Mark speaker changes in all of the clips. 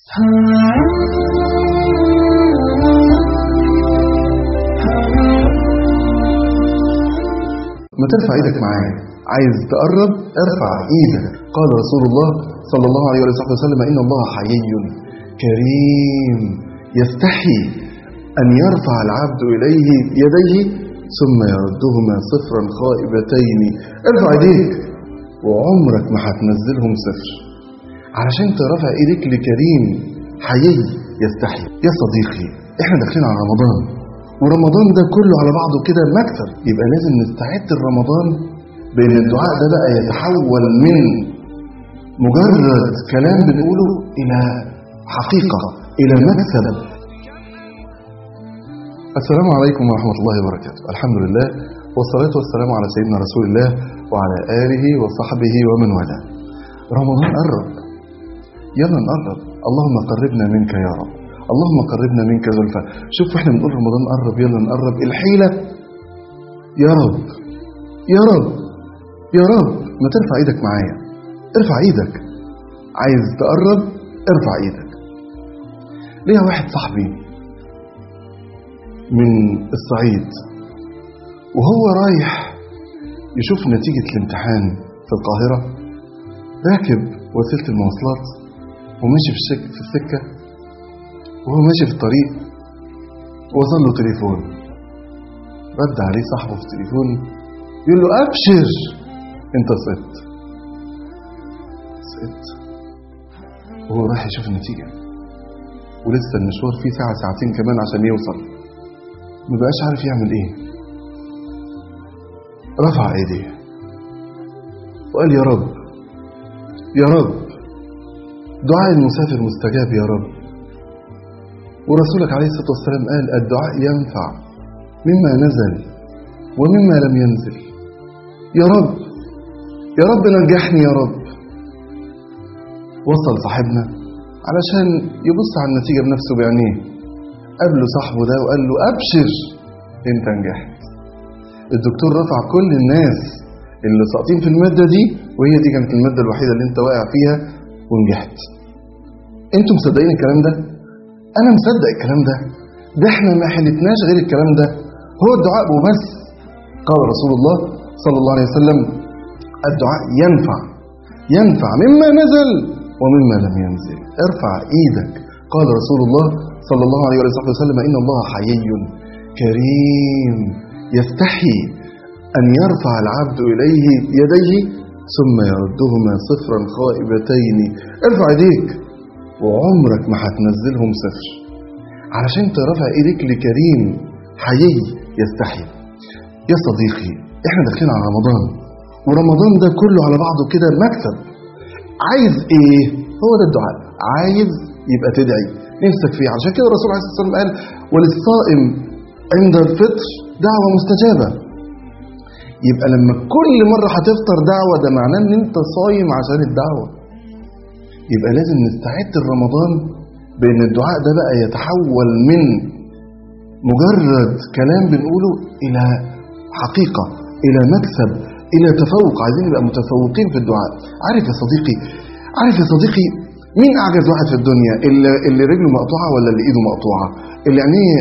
Speaker 1: ما ترفع ايدك معايا عايز تقرب ارفع ايدك قال رسول الله صلى الله عليه وصحبه وسلم ان الله حيي كريم يستحي ان يرفع العبد اليه يديه ثم يردهما صفرا خائبتين ارفع ايديك وعمرك ما هتنزلهم صفر علشان ترفع ايديك لكريم حيي يستحي يا صديقي احنا داخلين على رمضان ورمضان ده كله على بعضه كده مكسب يبقى لازم نستعد لرمضان بان الدعاء ده بقى يتحول من مجرد كلام بنقوله الى حقيقة الى مكسب السلام عليكم ورحمة الله وبركاته الحمد لله والصلاة والسلام على سيدنا رسول الله وعلى آله وصحبه ومن والاه رمضان قرب يلا نقرب اللهم قربنا منك يا رب اللهم قربنا منك زلفى شوف احنا بنقول رمضان قرب يلا نقرب الحيلة يا رب يا رب يا رب ما ترفع ايدك معايا ارفع ايدك عايز تقرب ارفع ايدك ليا واحد صاحبي من الصعيد وهو رايح يشوف نتيجة الامتحان في القاهرة راكب وسيلة المواصلات وماشي في, الشك في السكة وهو ماشي في الطريق وصل له تليفون رد عليه صاحبه في التليفون يقول له أبشر أنت سقطت سقطت وهو رايح يشوف النتيجة ولسه المشوار فيه ساعة ساعتين كمان عشان يوصل مبقاش عارف يعمل ايه رفع ايديه وقال يا رب يا رب دعاء المسافر مستجاب يا رب ورسولك عليه الصلاة والسلام قال الدعاء ينفع مما نزل ومما لم ينزل يا رب يا رب نجحني يا رب وصل صاحبنا علشان يبص على النتيجة بنفسه بعينيه قابله صاحبه ده وقال له أبشر أنت نجحت الدكتور رفع كل الناس اللي ساقطين في المادة دي وهي دي كانت المادة الوحيدة اللي أنت واقع فيها ونجحت أنتوا مصدقين الكلام ده؟ أنا مصدق الكلام ده ده احنا ما حلتناش غير الكلام ده هو الدعاء وبس قال رسول الله صلى الله عليه وسلم الدعاء ينفع ينفع مما نزل ومما لم ينزل ارفع ايدك قال رسول الله صلى الله عليه وسلم إن الله حيي كريم يستحي أن يرفع العبد إليه يديه ثم يردهما صفرا خائبتين ارفع ايديك وعمرك ما هتنزلهم صفر علشان ترفع ايديك لكريم حيي يستحي يا صديقي احنا داخلين على رمضان ورمضان ده كله على بعضه كده مكسب عايز ايه هو ده الدعاء عايز يبقى تدعي نفسك فيه عشان كده الرسول عليه الصلاه والسلام قال وللصائم عند الفطر دعوه مستجابه يبقى لما كل مره هتفطر دعوه ده معناه ان انت صايم عشان الدعوه يبقى لازم نستعد لرمضان بان الدعاء ده بقى يتحول من مجرد كلام بنقوله الى حقيقه الى مكسب الى تفوق عايزين نبقى متفوقين في الدعاء عارف يا صديقي عارف يا صديقي مين اعجز واحد في الدنيا اللي, اللي رجله مقطوعه ولا اللي ايده مقطوعه اللي عينيه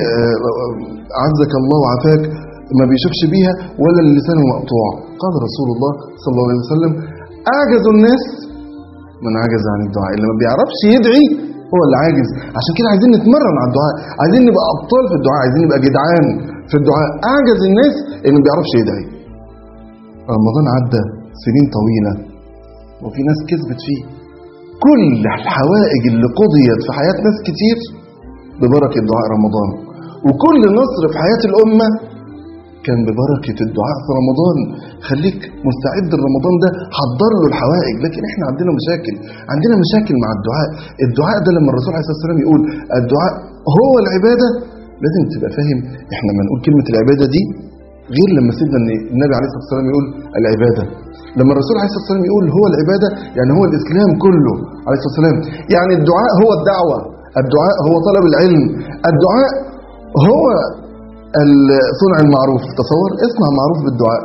Speaker 1: عزك الله وعافاك ما بيشوفش بيها ولا اللي لسانه مقطوع قال رسول الله صلى الله عليه وسلم اعجز الناس من عجز عن الدعاء اللي ما بيعرفش يدعي هو اللي عاجز عشان كده عايزين نتمرن على الدعاء عايزين نبقى ابطال في الدعاء عايزين نبقى جدعان في الدعاء اعجز الناس اللي ما بيعرفش يدعي رمضان عدى سنين طويله وفي ناس كسبت فيه كل الحوائج اللي قضيت في حياة ناس كتير ببركة دعاء رمضان وكل نصر في حياة الأمة كان ببركة الدعاء في رمضان خليك مستعد لرمضان ده حضر له الحوائج لكن احنا عندنا مشاكل عندنا مشاكل مع الدعاء الدعاء ده لما الرسول عليه الصلاة والسلام يقول الدعاء هو العبادة لازم تبقى فاهم احنا ما نقول كلمة العبادة دي غير لما سيدنا النبي عليه الصلاة والسلام يقول العبادة لما الرسول عليه الصلاة والسلام يقول هو العبادة يعني هو الإسلام كله عليه الصلاة والسلام يعني الدعاء هو الدعوة الدعاء هو طلب العلم الدعاء هو صنع المعروف تصور اصنع معروف بالدعاء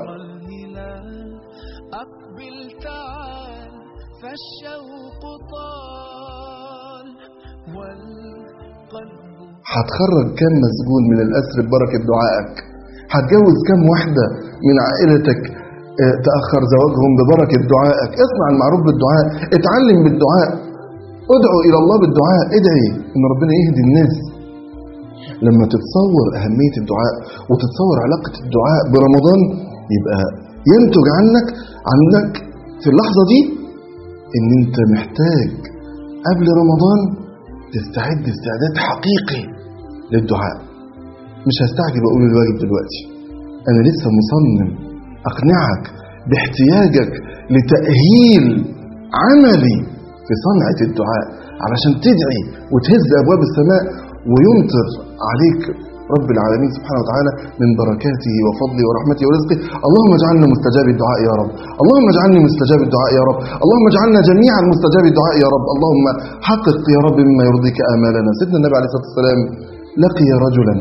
Speaker 2: أقبل تعال فالشوق طال
Speaker 1: هتخرج كم مسجون من الأسر ببركة دعائك هتجوز كم واحدة من عائلتك آه، تأخر زواجهم ببركة دعائك اصنع المعروف بالدعاء اتعلم بالدعاء ادعو إلى الله بالدعاء ادعي إن ربنا يهدي الناس لما تتصور أهمية الدعاء وتتصور علاقة الدعاء برمضان يبقى ينتج عنك عنك في اللحظة دي إن أنت محتاج قبل رمضان تستعد استعداد حقيقي للدعاء مش هستعجل أقول الواجب دلوقتي أنا لسه مصمم أقنعك باحتياجك لتأهيل عملي في صنعة الدعاء علشان تدعي وتهز أبواب السماء ويمطر عليك رب العالمين سبحانه وتعالى من بركاته وفضله ورحمته ورزقه اللهم اجعلنا مستجاب الدعاء يا رب اللهم اجعلني مستجاب الدعاء يا رب اللهم اجعلنا جميعا مستجاب الدعاء يا رب اللهم حقق يا رب مما يرضيك آمالنا سيدنا النبي عليه الصلاة والسلام لقي رجلا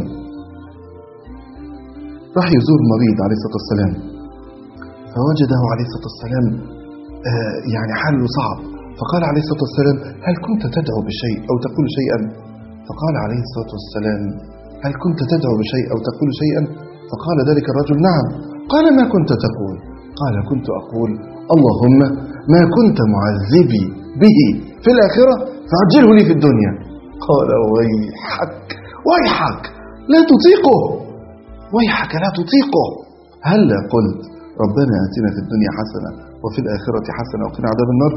Speaker 1: راح يزور مريض عليه الصلاة والسلام فوجده عليه الصلاة والسلام آه يعني حاله صعب فقال عليه الصلاة والسلام هل كنت تدعو بشيء أو تقول شيئا فقال عليه الصلاة والسلام هل كنت تدعو بشيء أو تقول شيئا فقال ذلك الرجل نعم قال ما كنت تقول قال كنت أقول اللهم ما كنت معذبي به في الآخرة فعجله لي في الدنيا قال ويحك ويحك لا تطيقه ويحك لا تطيقه هلا قلت ربنا آتنا في الدنيا حسنة وفي الآخرة حسنة وقنا عذاب النار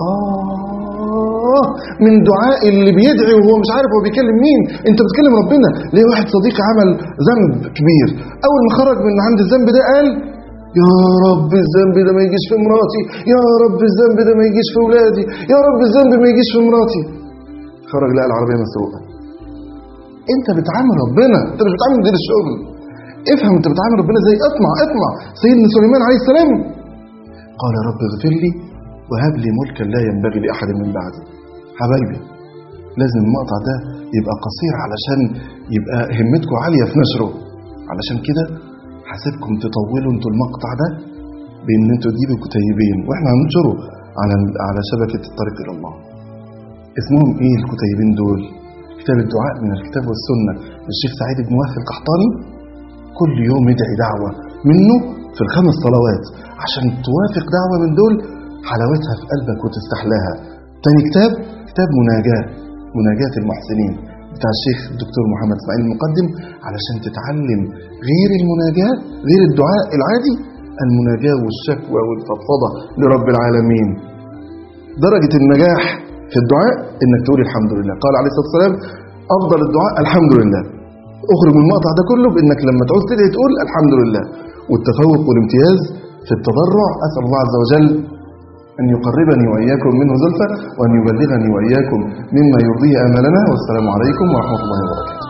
Speaker 1: آه من دعاء اللي بيدعي وهو مش عارف هو بيكلم مين انت بتكلم ربنا ليه واحد صديقي عمل ذنب كبير اول ما خرج من عند الذنب ده قال يا رب الذنب ده ما يجيش في مراتي يا رب الذنب ده ما يجيش في ولادي يا رب الذنب ما يجيش في مراتي خرج لقى العربية مسروقة انت بتعامل ربنا انت مش بتعامل مدير الشغل افهم انت بتعامل ربنا ازاي اطمع اطمع سيدنا سليمان عليه السلام قال رب اغفر لي وهب لي ملكا لا ينبغي لاحد من بعدي حبايبي لازم المقطع ده يبقى قصير علشان يبقى همتكم عاليه في نشره علشان كده حاسبكم تطولوا انتوا المقطع ده بان انتوا تجيبوا كتيبين واحنا هننشره على على شبكه الطريق الى الله اسمهم ايه الكتيبين دول كتاب الدعاء من الكتاب والسنه للشيخ سعيد بن وهب القحطاني كل يوم ادعي دعوة منه في الخمس صلوات عشان توافق دعوة من دول حلاوتها في قلبك وتستحلاها تاني كتاب كتاب مناجاة مناجاة المحسنين بتاع الشيخ الدكتور محمد اسماعيل المقدم علشان تتعلم غير المناجاة غير الدعاء العادي المناجاة والشكوى والفضفضة لرب العالمين درجة النجاح في الدعاء انك تقول الحمد لله قال عليه الصلاة والسلام افضل الدعاء الحمد لله اخرج من المقطع ده كله بانك لما تعوز تدعي تقول الحمد لله والتفوق والامتياز في التضرع اسال الله عز وجل ان يقربني واياكم منه زلفى وان يبلغني واياكم مما يرضيه امالنا والسلام عليكم ورحمه الله وبركاته